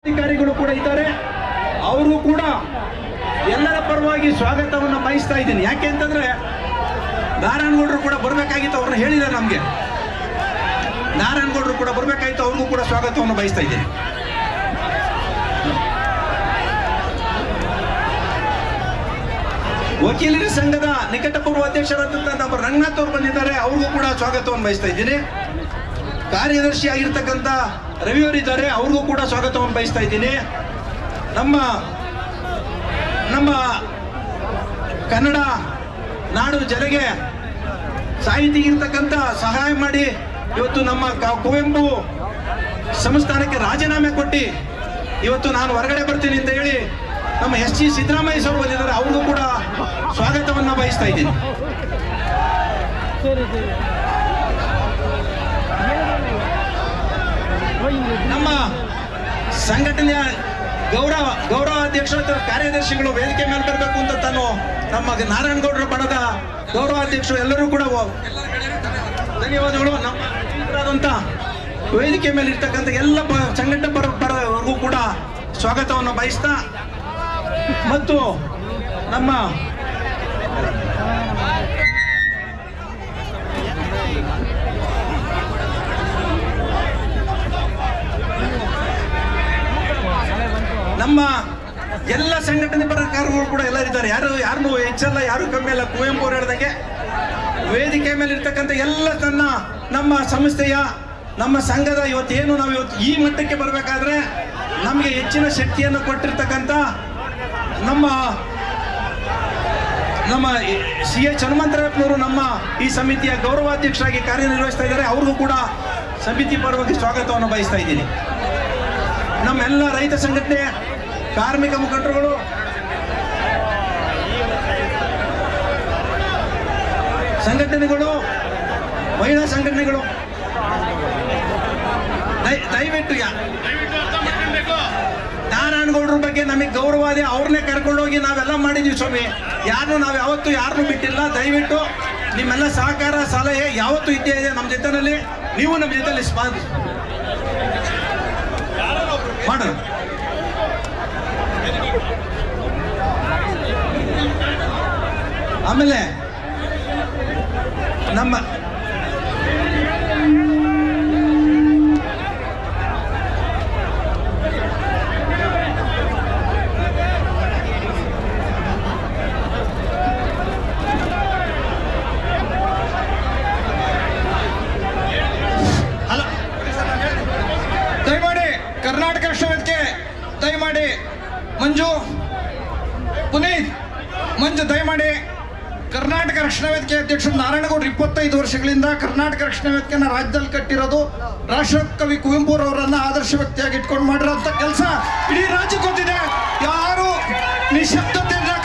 ಅಧಿಕಾರಿಗಳು ಕೂಡ ಇದ್ದಾರೆ ಅವರು ಕೂಡ ಎಲ್ಲರ ಪರವಾಗಿ ಸ್ವಾಗತವನ್ನು ಬಯಸ್ತಾ ಇದ್ದೀನಿ ಯಾಕೆ ಅಂತಂದ್ರೆ ನಾರಾಯಣಗೌಡರು ಕೂಡ ಬರಬೇಕಾಗಿತ್ತು ಅವ್ರನ್ನ ಹೇಳಿದ್ದಾರೆ ನಮಗೆ ನಾರಾಯಣಗೌಡರು ಕೂಡ ಬರಬೇಕಾಗಿತ್ತು ಅವ್ರಿಗೂ ಕೂಡ ಸ್ವಾಗತವನ್ನು ಬಯಸ್ತಾ ಇದ್ದೀನಿ ವಕೀಲರ ಸಂಘದ ನಿಕಟಪೂರ್ವ ಅಧ್ಯಕ್ಷರಾದಂತಹ ನಮ್ಮ ರಂಗನಾಥ್ ಅವರು ಬಂದಿದ್ದಾರೆ ಅವ್ರಿಗೂ ಕೂಡ ಸ್ವಾಗತವನ್ನು ಬಯಸ್ತಾ ಇದ್ದೀನಿ ಕಾರ್ಯದರ್ಶಿ ಆಗಿರ್ತಕ್ಕಂಥ ರವಿಯವರಿದ್ದಾರೆ ಅವ್ರಿಗೂ ಕೂಡ ಸ್ವಾಗತವನ್ನು ಬಯಸ್ತಾ ಇದ್ದೀನಿ ನಮ್ಮ ನಮ್ಮ ಕನ್ನಡ ನಾಡು ಜನಗೆ ಸಾಹಿತಿ ಇರ್ತಕ್ಕಂಥ ಸಹಾಯ ಮಾಡಿ ಇವತ್ತು ನಮ್ಮ ಕ- ಕುವೆಂಪು ಸಂಸ್ಥಾನಕ್ಕೆ ರಾಜೀನಾಮೆ ಕೊಟ್ಟು ಇವತ್ತು ನಾನು ಹೊರಗಡೆ ಬರ್ತೀನಿ ಅಂತ ಹೇಳಿ ನಮ್ಮ ಎಸ್ ಜಿ ಸಿದ್ದರಾಮಯ್ಯ ಸರ್ ಬಂದಿದ್ದಾರೆ ಅವ್ರಿಗೂ ಕೂಡ ಸ್ವಾಗತವನ್ನ ಬಯಸ್ತಾ ಇದ್ದೀನಿ ನಮ್ಮ ಸಂಘಟನೆಯ ಗೌರವ ಗೌರವ ಅಧ್ಯಕ್ಷರು ಅಥವಾ ಕಾರ್ಯದರ್ಶಿಗಳು ವೇದಿಕೆ ಮೇಲೆ ಬರಬೇಕು ಅಂತ ತಾನು ನಮ್ಮ ನಾರಾಯಣಗೌಡರ ಬಣದ ಗೌರವ ಅಧ್ಯಕ್ಷರು ಎಲ್ಲರೂ ಕೂಡ ವ- ಧನ್ಯವಾದಗಳು ನಮ್ಮ ಸ್ನೇಹಿತರಾದಂಥ ವೇದಿಕೆ ಮೇಲೆ ಇರ್ತಕ್ಕಂಥ ಎಲ್ಲ ಪ- ಸಂಘಟನೆ ಪರ ಪರವರೆಗೂ ಕೂಡ ಸ್ವಾಗತವನ್ನು ಬಯಸ್ತಾ ಮತ್ತು ನಮ್ಮ ನಮ್ಮ ಎಲ್ಲ ಸಂಘಟನೆ ಪರಕಾರಗಳು ಕೂಡ ಎಲ್ಲರಿದ್ದಾರೆ ಯಾರು ಯಾರನ್ನು ಹೆಚ್ಚಲ್ಲ ಯಾರು ಕಮ್ಮಿ ಅಲ್ಲ ಕುವೆಂಪು ಅವರು ಹೇಳ್ದಂಗೆ ವೇದಿಕೆ ಮೇಲೆ ಇರ್ತಕ್ಕಂಥ ಎಲ್ಲ ತನ್ನ ನಮ್ಮ ಸಂಸ್ಥೆಯ ನಮ್ಮ ಸಂಘದ ಇವತ್ತೇನು ನಾವು ಇವತ್ತು ಈ ಮಟ್ಟಕ್ಕೆ ಬರಬೇಕಾದ್ರೆ ನಮಗೆ ಹೆಚ್ಚಿನ ಶಕ್ತಿಯನ್ನು ಕೊಟ್ಟಿರ್ತಕ್ಕಂಥ ನಮ್ಮ ನಮ್ಮ ಸಿ ಎಚ್ ಹನುಮಂತರಾಯಪ್ಪನವರು ನಮ್ಮ ಈ ಸಮಿತಿಯ ಗೌರವಾಧ್ಯಕ್ಷರಾಗಿ ಕಾರ್ಯನಿರ್ವಹಿಸ್ತಾ ಇದ್ದಾರೆ ಅವ್ರಿಗೂ ಕೂಡ ಸಮಿತಿ ಪರವಾಗಿ ಸ್ವಾಗತವನ್ನು ಬಯಸ್ತಾ ಇದ್ದೀನಿ ನಮ್ಮೆಲ್ಲ ರೈತ ಸಂಘಟನೆ ಕಾರ್ಮಿಕ ಮುಖಂಡರುಗಳು ಸಂಘಟನೆಗಳು ಮಹಿಳಾ ಸಂಘಟನೆಗಳು ದಯ- ದಯವಿಟ್ಟು ಯಾ- ನಾರಾಯಣಗೌಡ್ರ ಬಗ್ಗೆ ನಮಗೆ ಗೌರವ ಇದೆ ಅವ್ರನ್ನೇ ಕರ್ಕೊಂಡೋಗಿ ನಾವೆಲ್ಲ ಮಾಡಿದ್ವಿ ಸ್ವಾಮಿ ಯಾರನ್ನು ನಾವು ಯಾವತ್ತೂ ಯಾರನ್ನೂ ಬಿಟ್ಟಿಲ್ಲ ದಯವಿಟ್ಟು ನಿಮ್ಮೆಲ್ಲ ಸಹಕಾರ ಸಲಹೆ ಯಾವತ್ತೂ ಇದ್ದೇ ಇದೆ ನಮ್ಮ ಜೊತೆನಲ್ಲಿ ನೀವು ನಮ್ಮ ಜೊತೆಲಿ ಸ್ಪ- ಮಾಡೋಣ ಆಮೇಲೆ ನಮ್ಮ ಅಲ್ಲ ದಯಮಾಡಿ ಕರ್ನಾಟಕ ರಾಷ್ಟ್ರ ವೇದಿಕೆ ದಯಮಾಡಿ ಮಂಜು ಪುನೀತ್ ಮಂಜು ದಯಮಾಡಿ ಕರ್ನಾಟಕ ರಕ್ಷಣಾ ವೇದಿಕೆ ಅಧ್ಯಕ್ಷರು ನಾರಾಯಣಗೌಡರು ಇಪ್ಪತ್ತೈದು ವರ್ಷಗಳಿಂದ ಕರ್ನಾಟಕ ರಕ್ಷಣಾ ವೇದಿಕೆನ ರಾಜ್ಯದಲ್ಲಿ ಕಟ್ಟಿರೋದು ರಾಷ್ಟ್ರಕವಿ ಕುವೆಂಪುರವರನ್ನ ಆದರ್ಶ ವ್ಯಕ್ತಿಯಾಗಿ ಇಟ್ಕೊಂಡು ಮಾಡಿರೋಂಥ ಕೆಲಸ ಇಡೀ ರಾಜ್ಯಕ್ಕೆ ಗೊತ್ತಿದೆ ಯಾರು ನಿಶಬ್ದತೆಯಿಂದ